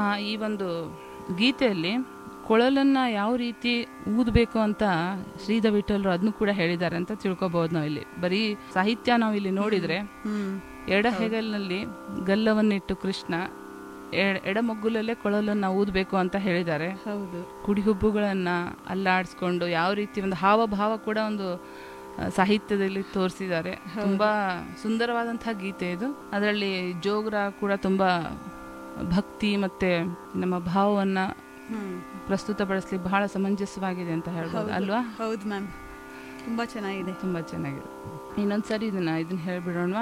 ಈ ಒಂದು ಗೀತೆಯಲ್ಲಿ ಕೊಳಲನ್ನ ಯಾವ ರೀತಿ ಊದಬೇಕು ಅಂತ ಶ್ರೀಧ ವಿಠಲ್ರು ಅದನ್ನು ಕೂಡ ಹೇಳಿದ್ದಾರೆ ಅಂತ ತಿಳ್ಕೊಬಹುದು ನಾವು ಇಲ್ಲಿ ಬರೀ ಸಾಹಿತ್ಯ ನಾವು ಇಲ್ಲಿ ನೋಡಿದ್ರೆ ಹ್ಮ್ ಎಡ ಹೆಗಲಿನಲ್ಲಿ ಗಲ್ಲವನ್ನಿಟ್ಟು ಕೃಷ್ಣ ಎಡ- ಎಡಮಗ್ಗುಲಲ್ಲೇ ಕೊಳಲನ್ನ ಊದಬೇಕು ಅಂತ ಹೇಳಿದ್ದಾರೆ ಹೌದು ಕುಡಿಹುಬ್ಬುಗಳನ್ನ ಅಲ್ಲಾಡಿಸ್ಕೊಂಡು ಯಾವ ರೀತಿ ಒಂದು ಹಾವಭಾವ ಕೂಡ ಒಂದು ಆ, ಸಾಹಿತ್ಯದಲ್ಲಿ ತೋರಿಸಿದ್ದಾರೆ ತುಂಬಾ ಸುಂದರವಾದಂತಹ ಗೀತೆ ಇದು ಅದರಲ್ಲಿ ಜೋಗ್ರ ಕೂಡ ತುಂಬಾ ಭಕ್ತಿ ಮತ್ತೆ ನಮ್ಮ ಭಾವವನ್ನ ಹ್ಮ್ ಪ್ರಸ್ತುತಪಡಿಸ್ಲಿ ಬಹಳ ಸಮಂಜಸವಾಗಿದೆ ಅಂತ ಹೇಳ್ಬೋದು ಹೌದು. ಅಲ್ವಾ ಹೌದು ಮ್ಯಾಮ್ ತುಂಬಾ ಚೆನ್ನಾಗಿದೆ ತುಂಬಾ ಚೆನ್ನಾಗಿದೆ ಇನ್ನೊಂದ್ಸರಿ ಇದನ್ನ ಇದನ್ನ ಹೇಳ್ಬಿಡೋಣ